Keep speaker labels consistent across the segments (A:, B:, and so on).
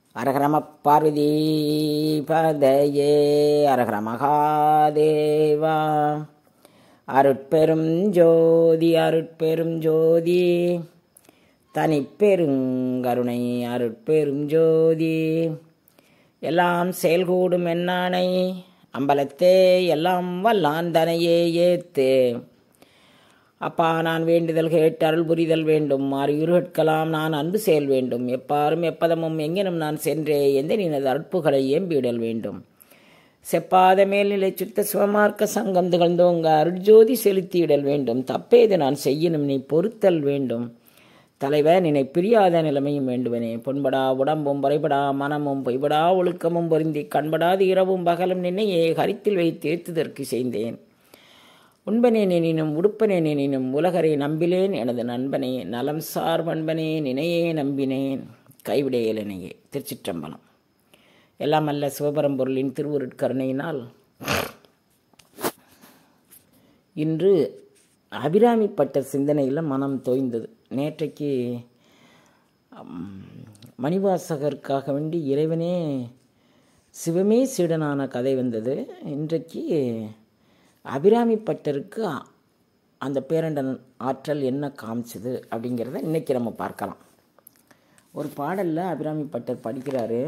A: அரகரம பார்வதி பதையே அரகர மகாதேவா அருட்பெரும் ஜோதி அருட்பெரும் ஜோதி தனிப்பெருங்கருணை அருட்பெரும் ஜோதி எல்லாம் செயல்கூடும் என்னானை அம்பலத்தே எல்லாம் வல்லான் தனையே ஏத்து அப்பா நான் வேண்டுதல் கேட்டு அருள் புரிதல் வேண்டும் அறியுருட்கலாம் நான் அன்பு செயல் வேண்டும் எப்பாரும் எப்பதமும் எங்கெனும் நான் சென்றே எந்த நினது அற்புகளை ஏம்பிடல் வேண்டும் செப்பாத மேல்நிலை சுத்த சிவமார்க்க சங்கம் திகழ்ந்தோங்க அருட்ஜோதி செலுத்தியிடல் வேண்டும் தப்பேது நான் செய்யணும் நீ பொறுத்தல் வேண்டும் தலைவர் நினை பிரியாத நிலைமையும் வேண்டுவனே பொன்படா உடம்பும் பறைபடா மனமும் பொய்படா ஒழுக்கமும் பொருந்தி கண்படாது இரவும் பகலும் நின்னையே கரித்தில் வைத்து ஏத்துதற்கு செய்தேன் உண்பனே நினினும் உடுப்பனே நினினும் உலகரை நம்பிலேன் எனது நண்பனே நலம் சார் பண்பனே நினையே நம்பினேன் கைவிடையலனையே திருச்சிற்றம்பலம் எல்லாம் அல்ல சிவபரம்பொருளின் திருவுருட்கருணையினால் இன்று அபிராமிப்பட்ட சிந்தனையில் மனம் தோய்ந்தது நேற்றைக்கு மணிவாசகருக்காக வேண்டி இறைவனே சிவமே சீடனான கதை வந்தது இன்றைக்கு அபிராமிப்பட்டருக்கு அந்த பேரண்டன் ஆற்றல் என்ன காமிச்சது அப்படிங்கிறத இன்றைக்கி நம்ம பார்க்கலாம் ஒரு பாடலில் அபிராமிப்பட்டர் படிக்கிறாரு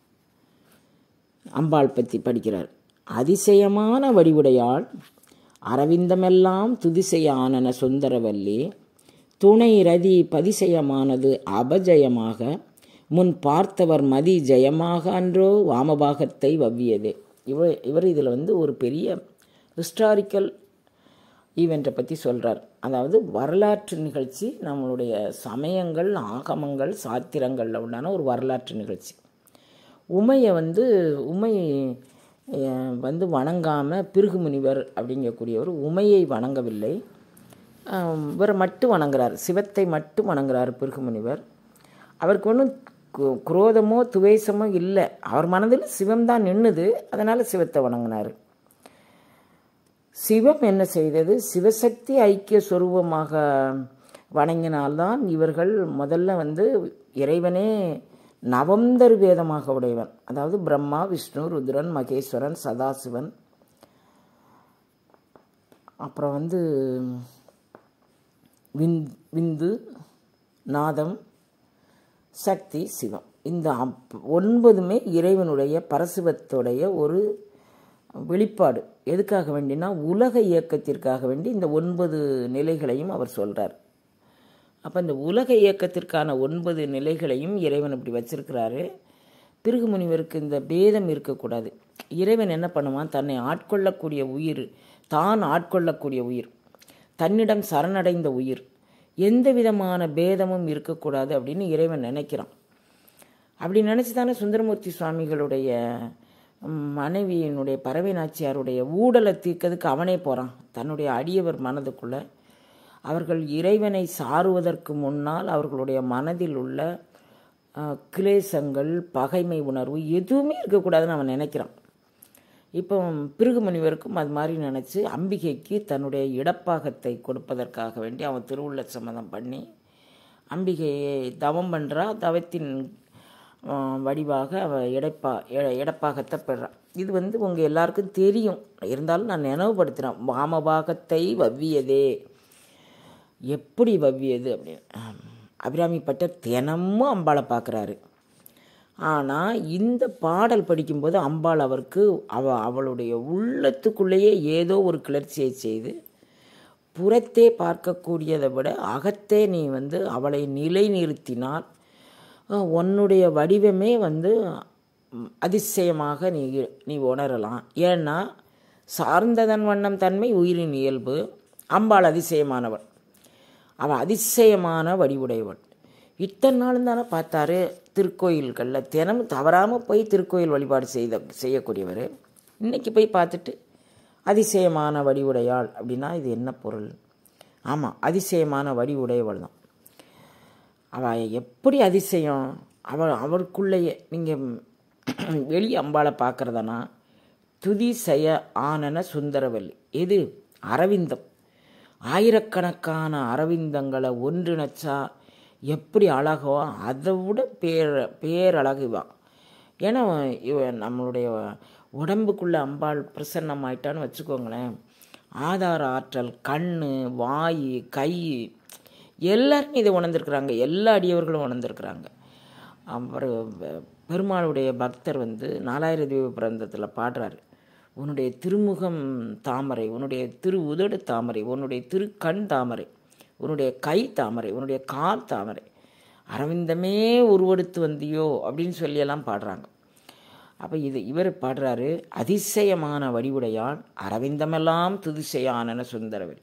A: அம்பாள் பற்றி படிக்கிறார் அதிசயமான வடிவுடையாள் அரவிந்தமெல்லாம் துதிசையானன சுந்தரவல்லி துணை ரதி பதிசயமானது அபஜயமாக முன் பார்த்தவர் மதி ஜெயமாக அன்றோ வாமபாகத்தை வவ்வியது இவர் இவர் இதில் வந்து ஒரு பெரிய ஹிஸ்டாரிக்கல் ஈவெண்ட்டை பற்றி சொல்கிறார் அதாவது வரலாற்று நிகழ்ச்சி நம்மளுடைய சமயங்கள் ஆகமங்கள் சாத்திரங்களில் உண்டான ஒரு வரலாற்று நிகழ்ச்சி உமையை வந்து உமை வந்து வணங்காமல் பிருகு முனிவர் அப்படிங்கக்கூடியவர் உமையை வணங்கவில்லை இவரை மட்டும் வணங்குறார் சிவத்தை மட்டும் வணங்குறார் பிருகு முனிவர் அவருக்கு ஒன்றும் குரோதமோ துவேசமோ இல்லை அவர் மனதில் சிவம் தான் நின்றுது அதனால் சிவத்தை வணங்கினார் சிவம் என்ன செய்தது சிவசக்தி ஐக்கிய சொரூபமாக வணங்கினால்தான் இவர்கள் முதல்ல வந்து இறைவனே நவந்தர் வேதமாக உடையவன் அதாவது பிரம்மா விஷ்ணு ருத்ரன் மகேஸ்வரன் சதாசிவன் அப்புறம் வந்து விந் விந்து நாதம் சக்தி சிவம் இந்த ஒன்பதுமே இறைவனுடைய பரசிவத்துடைய ஒரு வெளிப்பாடு எதுக்காக வேண்டினா உலக இயக்கத்திற்காக வேண்டி இந்த ஒன்பது நிலைகளையும் அவர் சொல்கிறார் அப்போ இந்த உலக இயக்கத்திற்கான ஒன்பது நிலைகளையும் இறைவன் இப்படி வச்சிருக்கிறாரு பிருகு முனிவருக்கு இந்த பேதம் இருக்கக்கூடாது இறைவன் என்ன பண்ணுவான் தன்னை ஆட்கொள்ளக்கூடிய உயிர் தான் ஆட்கொள்ளக்கூடிய உயிர் தன்னிடம் சரணடைந்த உயிர் எந்த விதமான பேதமும் இருக்கக்கூடாது அப்படின்னு இறைவன் நினைக்கிறான் அப்படி நினச்சி தானே சுந்தரமூர்த்தி சுவாமிகளுடைய மனைவியினுடைய பறவை நாச்சியாருடைய ஊடலை தீர்க்கிறதுக்கு அவனே போகிறான் தன்னுடைய அடியவர் மனதுக்குள்ளே அவர்கள் இறைவனை சாருவதற்கு முன்னால் அவர்களுடைய மனதில் உள்ள கிளேசங்கள் பகைமை உணர்வு எதுவுமே இருக்கக்கூடாதுன்னு அவன் நினைக்கிறான் இப்போ பிருகு முனிவருக்கும் அது மாதிரி நினச்சி அம்பிகைக்கு தன்னுடைய இடப்பாகத்தை கொடுப்பதற்காக வேண்டி அவன் திருவுள்ள சம்மதம் பண்ணி அம்பிகையை தவம் பண்ணுறா தவத்தின் வடிவாக அவ இடைப்பா இடப்பாகத்தை பெறான் இது வந்து உங்கள் எல்லாருக்கும் தெரியும் இருந்தாலும் நான் நினைவுபடுத்துகிறேன் வாமபாகத்தை வவ்வியதே எப்படி வவ்வியது அப்படின்னு அபிராமிப்பட்ட தினமும் அம்பாளை பார்க்குறாரு ஆனால் இந்த பாடல் படிக்கும்போது அம்பாள் அவருக்கு அவ அவளுடைய உள்ளத்துக்குள்ளேயே ஏதோ ஒரு கிளர்ச்சியை செய்து புறத்தே பார்க்கக்கூடியதை விட அகத்தே நீ வந்து அவளை நிலைநிறுத்தினால் உன்னுடைய வடிவமே வந்து அதிசயமாக நீ நீ உணரலாம் ஏன்னா சார்ந்ததன் வண்ணம் தன்மை உயிரின் இயல்பு அம்பாள் அதிசயமானவள் அவள் அதிசயமான வடிவுடையவள் இத்தனை நாளும் தானே பார்த்தாரு திருக்கோயில்களில் தினமும் தவறாமல் போய் திருக்கோயில் வழிபாடு செய்த செய்யக்கூடியவர் இன்றைக்கி போய் பார்த்துட்டு அதிசயமான வடிவுடையாள் அப்படின்னா இது என்ன பொருள் ஆமாம் அதிசயமான வடிவுடையவள் தான் அவள் எப்படி அதிசயம் அவள் அவளுக்குள்ளேயே நீங்கள் வெளி அம்பாளை பார்க்குறதனா துதி செய்ய ஆனன சுந்தரவல்லி எது அரவிந்தம் ஆயிரக்கணக்கான அரவிந்தங்களை ஒன்றிணைச்சா எப்படி அழகோ அதை விட பேர் பேரழகு இவா ஏன்னா இவ நம்மளுடைய உடம்புக்குள்ளே அம்பாள் பிரசன்னமாயிட்டான்னு வச்சுக்கோங்களேன் ஆதார ஆற்றல் கண் வாய் கை எல்லாருமே இதை உணர்ந்திருக்கிறாங்க எல்லா அடியவர்களும் உணர்ந்திருக்கிறாங்க அப்புறம் பெ- பெருமாளுடைய பக்தர் வந்து நாலாயிர தீப பிறந்தத்தில் பாடுறாரு உன்னுடைய திருமுகம் தாமரை உன்னுடைய திரு உதடு தாமரை உன்னுடைய திருக்கண் தாமரை உன்னுடைய கை தாமரை உன்னுடைய கால் தாமரை அரவிந்தமே உருவெடுத்து வந்தியோ அப்படின்னு சொல்லியெல்லாம் பாடுறாங்க அப்போ இது இவர் பாடுறாரு அதிசயமான வடிவுடையான் அரவிந்தமெல்லாம் துதிசையானன சுந்தரவில்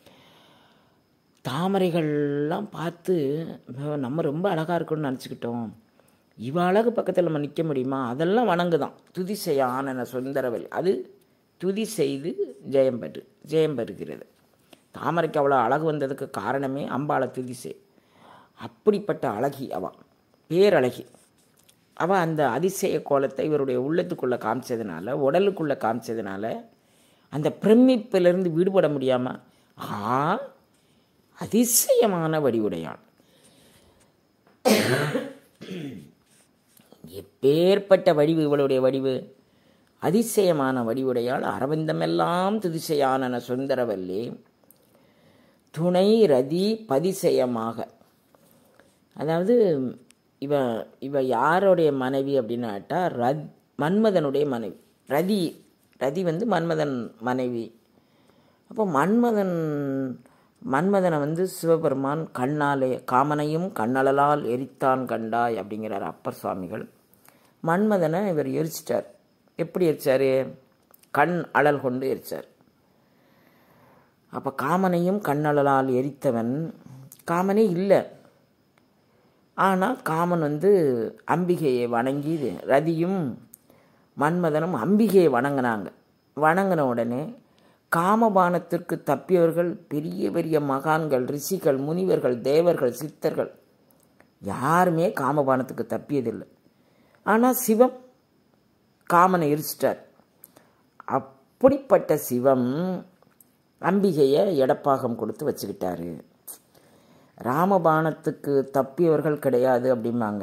A: தாமரைகள்லாம் பார்த்து "ஐயோ, நம்ம ரொம்ப அழகாக இருக்கணும்னு நினச்சிக்கிட்டோம் இவ அழகு பக்கத்தில் நம்ம நிற்க முடியுமா அதெல்லாம் வணங்குதான் துதி செய்ய ஆனன சுந்தரவல் அது துதி செய்து ஜெயம் பெறு ஜெயம் பெறுகிறது தாமரைக்கு அவ்வளோ அழகு வந்ததுக்கு காரணமே அம்பாளை துதி செய் அப்படிப்பட்ட அழகி அவ பேரழகி அவள் அந்த அதிசய கோலத்தை இவருடைய உள்ளத்துக்குள்ளே காமிச்சதுனால உடலுக்குள்ளே காமிச்சதுனால அந்த பிரமிப்பிலிருந்து விடுபட முடியாமல் ஆ அதிசயமான வடிவுடையான் எப்பேற்பட்ட வடிவு இவளுடைய வடிவு அதிசயமான வடிவுடையாள் அரவிந்தமெல்லாம் துதிசையானன சுந்தரவல்லி துணை ரதி பதிசயமாக அதாவது இவ இவ யாருடைய மனைவி அப்படின்னு கேட்டா ரத் மன்மதனுடைய மனைவி ரதி ரதி வந்து மன்மதன் மனைவி அப்போ மன்மதன் மன்மதனை வந்து சிவபெருமான் கண்ணாலே காமனையும் கண்ணழலால் எரித்தான் கண்டாய் அப்படிங்கிறார் அப்பர் சுவாமிகள் மன்மதனை இவர் எரிச்சிட்டார் எப்படி எரிச்சார் கண் அழல் கொண்டு எரிச்சார் அப்போ காமனையும் கண்ணழலால் எரித்தவன் காமனே இல்லை ஆனால் காமன் வந்து அம்பிகையை வணங்கி ரதியும் மன்மதனும் அம்பிகையை வணங்கினாங்க வணங்கின உடனே காமபானத்திற்கு தப்பியவர்கள் பெரிய பெரிய மகான்கள் ரிஷிகள் முனிவர்கள் தேவர்கள் சித்தர்கள் யாருமே காமபானத்துக்கு தப்பியதில்லை ஆனால் சிவம் காமனை எரிச்சிட்டார் அப்படிப்பட்ட சிவம் அம்பிகையை எடப்பாகம் கொடுத்து வச்சுக்கிட்டாரு ராமபாணத்துக்கு தப்பியவர்கள் கிடையாது அப்படிம்பாங்க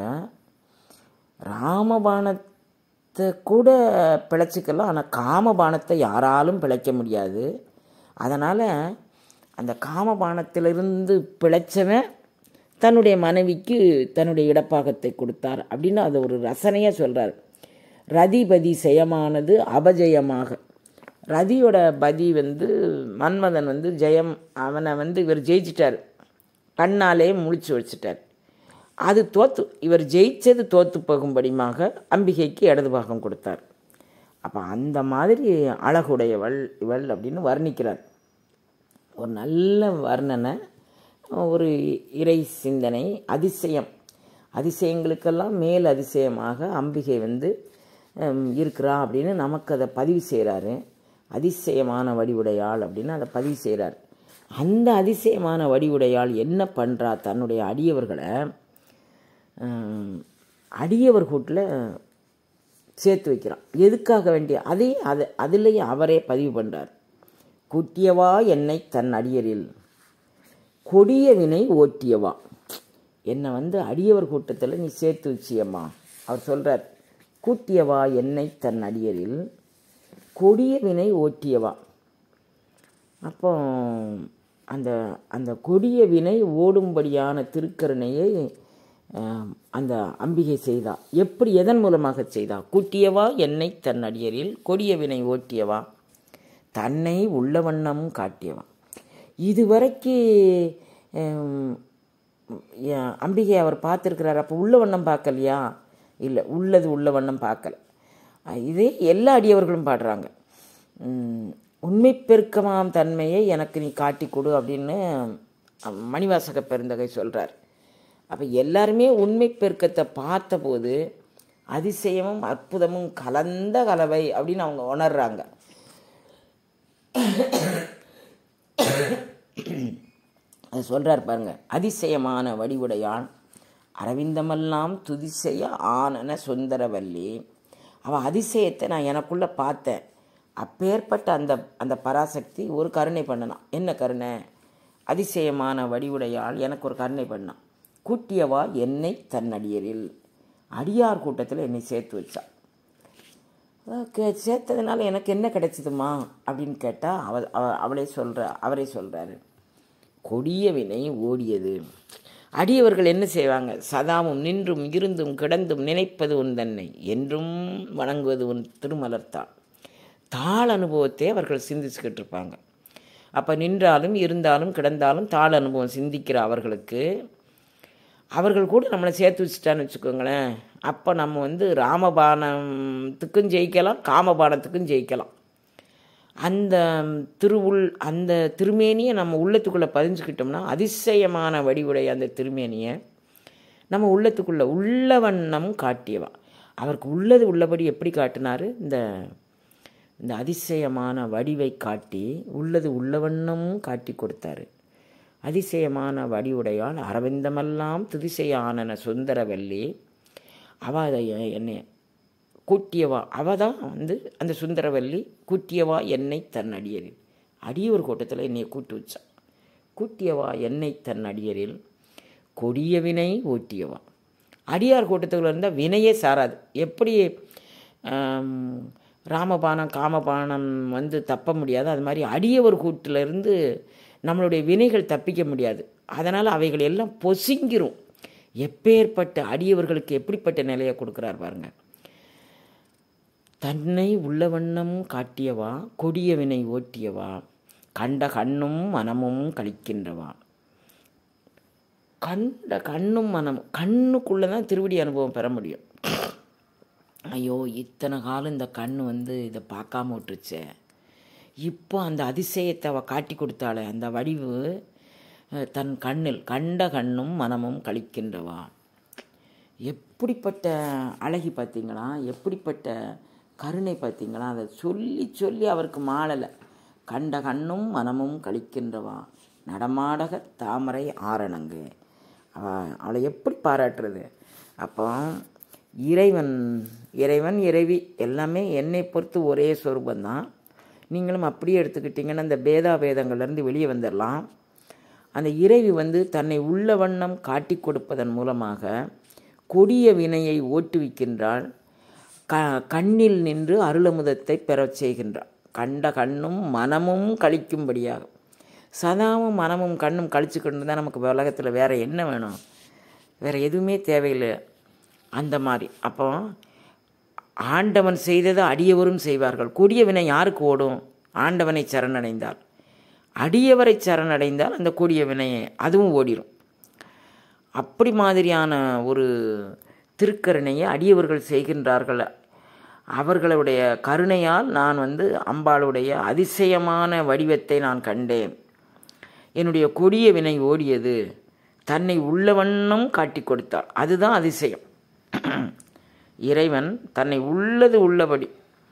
A: ராமபாணத்தை கூட பிழைச்சிக்கலாம் ஆனால் காமபாணத்தை யாராலும் பிழைக்க முடியாது அதனால் அந்த காமபாணத்திலிருந்து பிழைச்சவன் தன்னுடைய மனைவிக்கு தன்னுடைய இடப்பாகத்தை கொடுத்தார் அப்படின்னு அது ஒரு ரசனையாக சொல்கிறார் ரதிபதி செயமானது அபஜயமாக ரதியோட பதி வந்து மன்மதன் வந்து ஜெயம் அவனை வந்து இவர் ஜெயிச்சிட்டார் கண்ணாலே முழிச்சு வச்சிட்டார் அது தோத்து இவர் ஜெயிச்சது தோத்து போகும்படிமாக அம்பிகைக்கு இடது பாகம் கொடுத்தார் அப்போ அந்த மாதிரி அழகுடையவள் இவள் அப்படின்னு வர்ணிக்கிறார் ஒரு நல்ல வர்ணனை ஒரு இறை சிந்தனை அதிசயம் அதிசயங்களுக்கெல்லாம் மேல் அதிசயமாக அம்பிகை வந்து ஹம், இருக்கிறா அப்படின்னு நமக்கு அதை பதிவு செய்கிறாரு அதிசயமான வடிவுடையாள் அப்படின்னு அதை பதிவு செய்கிறார் அந்த அதிசயமான வடிவுடையாள் என்ன பண்ணுறா தன்னுடைய அடியவர்களை ஹம், அடியவர் கூட்டில் சேர்த்து வைக்கிறான் எதுக்காக வேண்டிய அதே அது அதுலேயே அவரே பதிவு பண்ணுறார் குட்டியவா என்னை தன் அடியரில் கொடிய வினை ஓட்டியவா என்னை வந்து அடியவர் கூட்டத்தில் நீ சேர்த்து வச்சியம்மா அவர் சொல்கிறார் கூட்டியவா என்னை தன் அடியரில் கொடிய வினை ஓட்டியவா அப்போ அந்த அந்த கொடிய வினை ஓடும்படியான திருக்கருணையை ஆம், அந்த அம்பிகை செய்தா எப்படி எதன் மூலமாக செய்தா கூட்டியவா என்னை தன் அடியரில் கொடிய வினை ஓட்டியவா தன்னை உள்ள வண்ணம் காட்டியவா இதுவரைக்கு ஆம், ய- அம்பிகை அவர் பார்த்துருக்கிறார் அப்போ உள்ள வண்ணம் பார்க்கலையா இல்லை உள்ளது உள்ள வண்ணம் பார்க்கல அஹ் இதே எல்லா அடியவர்களும் பாடுறாங்க உம், உண்மை பெருக்கமாம் தன்மையை எனக்கு நீ காட்டி கொடு அப்படின்னு அஹ், மணிவாசக பெருந்தகை சொல்கிறார் அப்போ எல்லாருமே உண்மை பெருக்கத்தை பார்த்தபோது அதிசயமும் அற்புதமும் கலந்த கலவை அப்படின்னு அவங்க உணர்றாங்க அது சொல்கிறார் பாருங்க அதிசயமான வடிவுடையான் அரவிந்தமெல்லாம் துதிசெய்ய ஆனன சுந்தரவல்லி அவள் அதிசயத்தை நான் எனக்குள்ளே பார்த்தேன் அப்பேற்பட்ட அந்த அந்த பராசக்தி ஒரு கருணை பண்ணனான் என்ன கருணை அதிசயமான வடிவுடையாள் எனக்கு ஒரு கருணை பண்ணான் கூட்டியவா என்னை தன்னடியரில் அடியார் கூட்டத்தில் என்னை சேர்த்து வச்சா கே சேர்த்ததுனால எனக்கு என்ன கிடைச்சதுமா அப்படின்னு கேட்டால் அவ அவ- அவளே சொல்கிற அவரே சொல்கிறாரு கொடிய வினை ஓடியது அடியவர்கள் என்ன செய்வாங்க சதாவும் நின்றும் இருந்தும் கிடந்தும் நினைப்பது உன் தன்னை என்றும் வணங்குவது உன் திருமலர்த்தான் தாள் அனுபவத்தை அவர்கள் சிந்திச்சுக்கிட்டு இருப்பாங்க அப்போ நின்றாலும் இருந்தாலும் கிடந்தாலும் தாள் அனுபவம் சிந்திக்கிற அவர்களுக்கு அவர்கள் கூட நம்மளை சேர்த்து வச்சுட்டான்னு வச்சுக்கோங்களேன் அப்போ நம்ம வந்து ராமபானத்துக்கும் ஜெயிக்கலாம் காமபானத்துக்கும் ஜெயிக்கலாம் அந்த திருவுள் அந்த திருமேனியை நம்ம உள்ளத்துக்குள்ளே பதிஞ்சுக்கிட்டோம்னா அதிசயமான வடிவுடைய அந்த திருமேனியை நம்ம உள்ளத்துக்குள்ளே உள்ள வண்ணம் காட்டியவா அவருக்கு உள்ளது உள்ளபடி எப்படி காட்டினாரு இந்த இந்த அதிசயமான வடிவை காட்டி உள்ளது உள்ள வண்ணமும் காட்டி கொடுத்தாரு அதிசயமான வடிவுடையால் அரவிந்தமெல்லாம் துதிசையானன சுந்தரவல்லி அவ அதை என்னை கூட்டியவா அவ தான் வந்து அந்த சுந்தரவல்லி கூட்டியவா என்னை தன் அடியரில் அடியோர் கூட்டத்தில் என்னை கூட்டு வச்சா கூட்டியவா என்னை தன் அடியரில் கொடிய வினை ஓட்டியவா அடியார் கூட்டத்துக்குள்ள இருந்தால் வினையே சாராது எப்படி ஆம், ராமபானம் காமபானம் வந்து தப்ப முடியாது அது மாதிரி அடியவர் கூட்டிலிருந்து நம்மளுடைய வினைகள் தப்பிக்க முடியாது அதனால் அவைகள் எல்லாம் பொசுங்கிரும் எப்பேற்பட்ட அடியவர்களுக்கு எப்படிப்பட்ட நிலையை கொடுக்குறார் பாருங்க தன்னை உள்ள வண்ணம் காட்டியவா கொடிய வினை ஓட்டியவா கண்ட கண்ணும் மனமும் கழிக்கின்றவா கண்ட கண்ணும் மனமும் கண்ணுக்குள்ளே தான் திருவடி அனுபவம் பெற முடியும் ஐயோ இத்தனை காலம் இந்த கண் வந்து இதை பார்க்காம விட்டுருச்சே இப்போ அந்த அதிசயத்தை அவள் காட்டி கொடுத்தாளே அந்த வடிவு அஹ், தன் கண்ணில் கண்ட கண்ணும் மனமும் கழிக்கின்றவா எப்படிப்பட்ட அழகி பார்த்தீங்களா எப்படிப்பட்ட கருணை பார்த்தீங்களா அதை சொல்லி சொல்லி அவருக்கு மாளலை கண்ட கண்ணும் மனமும் கழிக்கின்றவா நடமாடக தாமரை ஆரணங்கு அவ அவளை எப்படி பாராட்டுறது அப்போ இறைவன் இறைவன் இறைவி எல்லாமே என்னை பொறுத்து ஒரே சொரூபந்தான் நீங்களும் அப்படியே எடுத்துக்கிட்டிங்கன்னா இந்த பேதா பேதங்கள்லேருந்து வெளியே வந்துடலாம் அந்த இறைவி வந்து தன்னை உள்ள வண்ணம் காட்டி கொடுப்பதன் மூலமாக கொடிய வினையை ஓட்டுவிக்கின்றாள் க கண்ணில் நின்று அருளமுதத்தை பெறச் செய்கின்றாள் கண்ட கண்ணும் மனமும் கழிக்கும்படியாக சதாவும் மனமும் கண்ணும் கழிச்சுக்கிட்டு இருந்தால் நமக்கு உலகத்தில் வேறு என்ன வேணும் வேறு எதுவுமே தேவையில்லை அந்த மாதிரி அப்போ ஆண்டவன் செய்ததை அடியவரும் செய்வார்கள் கொடிய வினை யாருக்கு ஓடும் ஆண்டவனை சரணடைந்தால் அடியவரை சரணடைந்தால் அந்த கொடிய வினையை அதுவும் ஓடிடும் அப்படி மாதிரியான ஒரு திருக்கருணையை அடியவர்கள் செய்கின்றார்கள் அவர்களுடைய கருணையால் நான் வந்து அம்பாளுடைய அதிசயமான வடிவத்தை நான் கண்டேன் என்னுடைய கொடிய வினை ஓடியது தன்னை உள்ள வண்ணம் காட்டி கொடுத்தாள் அதுதான் அதிசயம் இறைவன் தன்னை உள்ளது உள்ளபடி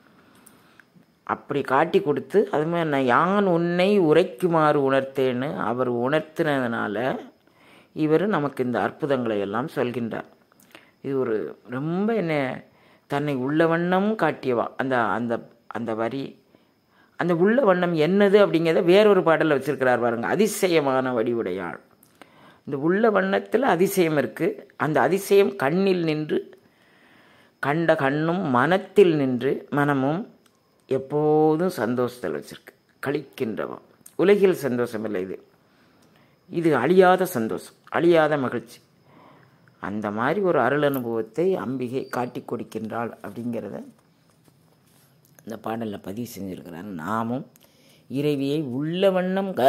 A: அப்படி காட்டி கொடுத்து அது மாதிரி நான் யான் உன்னை உரைக்குமாறு உணர்த்தேன்னு அவர் உணர்த்தினதுனால இவர் நமக்கு இந்த அற்புதங்களை எல்லாம் சொல்கின்றார் இது ஒரு ரொம்ப என்ன தன்னை உள்ள வண்ணம் காட்டியவா அந்த அந்த அந்த வரி அந்த உள்ள வண்ணம் என்னது அப்படிங்கிறத வேறொரு பாடலில் வச்சிருக்கிறார் பாருங்க அதிசயமான வடிவுடையாள் இந்த உள்ள வண்ணத்தில் அதிசயம் இருக்குது அந்த அதிசயம் கண்ணில் நின்று கண்ட கண்ணும் மனத்தில் நின்று மனமும் எப்போதும் சந்தோஷத்தில் வச்சிருக்கு கழிக்கின்றவன் உலகில் சந்தோஷம் இல்லை இது இது அழியாத சந்தோஷம் அழியாத மகிழ்ச்சி அந்த மாதிரி ஒரு அருள் அனுபவத்தை அம்பிகை காட்டி கொடுக்கின்றாள் அப்படிங்கிறத இந்த பாடலில் பதிவு செஞ்சிருக்கிறார் நாமும் இறைவியை உள்ள வண்ணம் க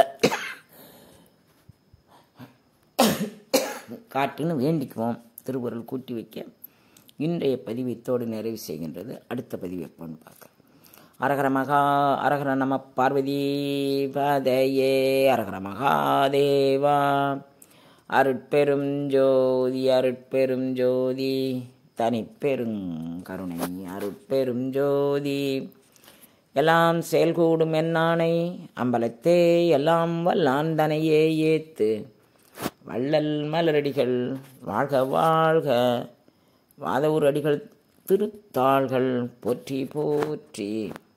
A: காட்டுன்னு வேண்டிக்குவோம் திருக்குறள் கூட்டி வைக்க இன்றைய பதிவு இத்தோடு நிறைவு செய்கின்றது அடுத்த பதிவு எப்போன்னு பார்க்குறேன் அரகர மகா அரகர நம பார்வதி பதையே அரகர மகாதேவா அருட்பெரும் ஜோதி அருட்பெரும் ஜோதி தனிப்பெரும் கருணை அருட்பெரும் ஜோதி எல்லாம் செயல்கூடும் என்னானை அம்பலத்தே எல்லாம் வல்லான் தனையே ஏத்து வள்ளல் மலரடிகள் வாழ்க வாழ்க வாதவூர் அடிகள் திருத்தாள்கள் போற்றி போற்றி